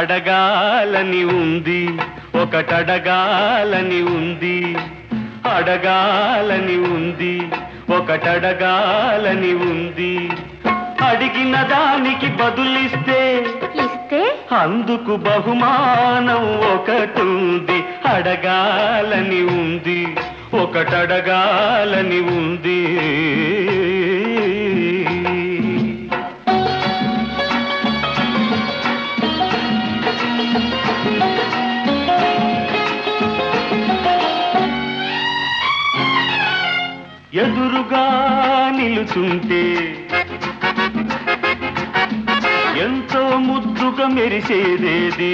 అడగాలని ఉంది ఒకటడగాలని ఉంది అడగాలని ఉంది ఒకటడగాలని ఉంది అడిగిన దానికి బదులిస్తే ఇస్తే అందుకు బహుమానం ఒకటుంది అడగాలని ఉంది ఒకటడగాలని ఉంది ఎదురుగా నిలుచుంటే ఎంతో ముద్దుగా మెరిసేదేది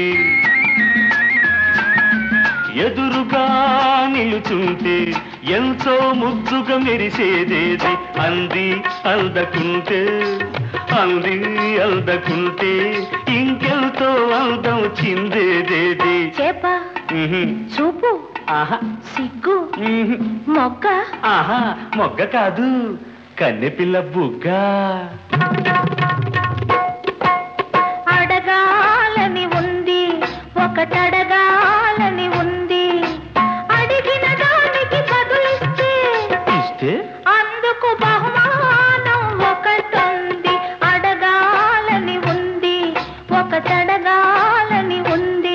ఎదురుగా నిలుచుంటే ఎంతో ముద్దుగా మెరిసేదేది అంది అందకుంటే అంది అందకుంటే ఇంకెంతో అందం చిందేదేది చేప ఉహుం. చూపు ఆహా సిగ్గు ఉహుం. మొగ్గ ఆహా మొగ్గ కాదు కన్నెపిల్ల బుగ్గ అడగాలని ఉంది ఒకటడగాలని ఉంది అడిగిన దానికి బదులిస్తే ఇస్తే అందుకు బహుమానం ఒకటుంది అడగాలని ఉంది ఒకటడగాలని ఉంది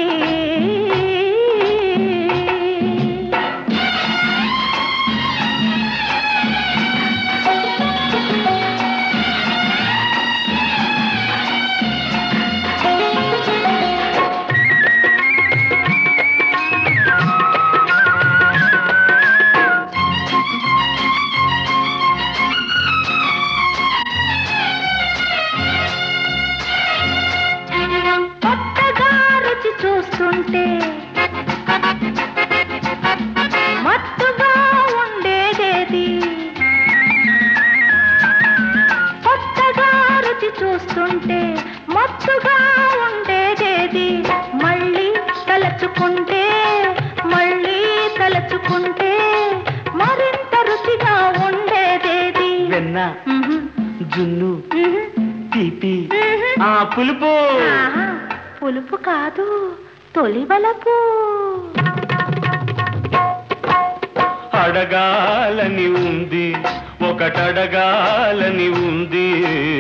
కొత్తగా రుచి చూస్తుంటే మత్తుగా ఉండేదేది కొత్తగా రుచి చూస్తుంటే మత్తుగా ఉండేదేది మళ్ళీ తలచుకుంటే మళ్ళీ తలచుకుంటే మరింత రుచిగా ఉండేదేది వెన్న ఉహు, జున్ను ఉహు, తీపి ఉహు. ఆ పులుపు ఆహా, పులుపు కాదు తొలివలపు అడగాలని ఉంది ఒకటడగాలని ఉంది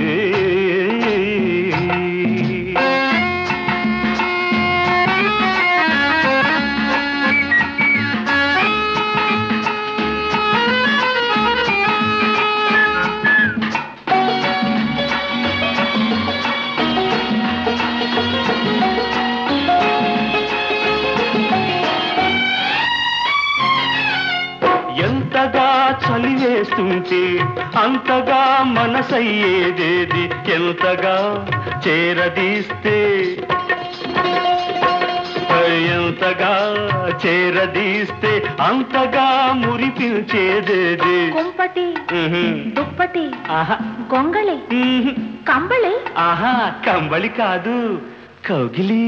ఎంతగా చలి వేస్తుంటే అంతగా మనసయ్యేదేది ఎంతగా చేరదీస్తే ఎంతగా చేరదీస్తే అంతగా మురిపించేదేది కుంపటి ఉహుం. దుప్పటి ఆహా గొంగళి ఉహుం. కంబళి ఆహా కంబళి కాదు కౌగిలి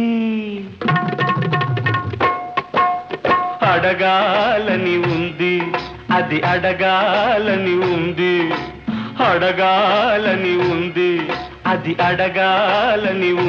అడగాలని ఉంది అది అడగాలని ఉంది అడగాలని ఉంది అది అడగాలని